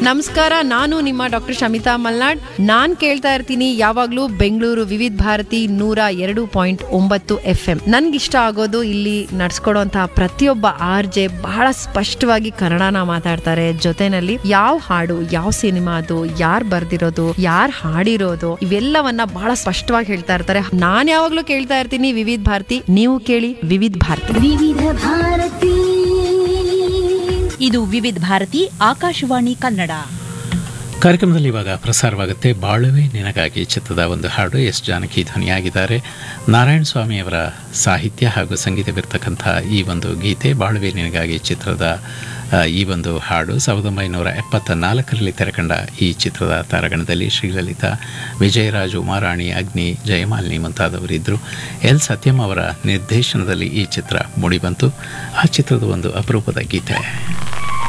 ನಮಸ್ಕಾರ ನಾನು ನಿಮ್ಮ ಡಾಕ್ಟರ್ ಶಮಿತಾ ಮಲ್ನಾಡ್ ನಾನ್ ಕೇಳ್ತಾ ಇರ್ತೀನಿ ಯಾವಾಗ್ಲೂ ಬೆಂಗಳೂರು ವಿವಿಧ ಭಾರತಿ ನೂರ ಎರಡು ಪಾಯಿಂಟ್ ಒಂಬತ್ತು ಎಫ್ ಎಂ ನನ್ಗಿಷ್ಟ ಆಗೋದು ಇಲ್ಲಿ ನಡ್ಸ್ಕೊಡೋಂತಹ ಪ್ರತಿಯೊಬ್ಬ ಆರ್ ಜೆ ಬಹಳ ಸ್ಪಷ್ಟವಾಗಿ ಕನ್ನಡನ ಮಾತಾಡ್ತಾರೆ ಜೊತೆನಲ್ಲಿ ಯಾವ ಹಾಡು ಯಾವ ಸಿನಿಮಾ ಅದು ಯಾರು ಬರ್ದಿರೋದು ಯಾರು ಹಾಡಿರೋದು ಇವೆಲ್ಲವನ್ನ ಬಹಳ ಸ್ಪಷ್ಟವಾಗಿ ಹೇಳ್ತಾ ಇರ್ತಾರೆ ನಾನ್ ಯಾವಾಗ್ಲೂ ಕೇಳ್ತಾ ಇರ್ತೀನಿ ವಿವಿಧ ಭಾರತಿ ನೀವು ಕೇಳಿ ವಿವಿಧ ಭಾರತಿ ವಿವಿಧ ಭಾರತಿ ಇದು ವಿವಿಧ ಭಾರತಿ ಆಕಾಶವಾಣಿ ಕನ್ನಡ ಕಾರ್ಯಕ್ರಮದಲ್ಲಿ ಇವಾಗ ಪ್ರಸಾರವಾಗುತ್ತೆ ಬಾಳುವೆ ನಿನಗಾಗಿ ಚಿತ್ರದ ಒಂದು ಹಾಡು ಎಸ್ ಜಾನಕಿ ಧ್ವನಿಯಾಗಿದ್ದಾರೆ ನಾರಾಯಣ ಸ್ವಾಮಿಯವರ ಸಾಹಿತ್ಯ ಹಾಗೂ ಸಂಗೀತವಿರ್ತಕ್ಕಂಥ ಈ ಒಂದು ಗೀತೆ ಬಾಳುವೆ ನಿನಗಾಗಿ ಚಿತ್ರದ ಆ, ಈ ಒಂದು ಹಾಡು ಸಾವಿರದ ಒಂಬೈನೂರ ಎಪ್ಪತ್ತ ನಾಲ್ಕರಲ್ಲಿ ತೆರೆಕಂಡ ಈ ಚಿತ್ರದ ತಾರಗಣದಲ್ಲಿ ಶ್ರೀಲಲಿತಾ ವಿಜಯರಾಜ್ ಉಮಾರಾಣಿ ಅಗ್ನಿ ಜಯಮಾಲಿನಿ ಮುಂತಾದವರಿದ್ದರು ಎಲ್ ಸತ್ಯಂ ಅವರ ನಿರ್ದೇಶನದಲ್ಲಿ ಈ ಚಿತ್ರ ಮೂಡಿಬಂತು ಆ ಚಿತ್ರದ ಒಂದು ಅಪರೂಪದ ಗೀತೆ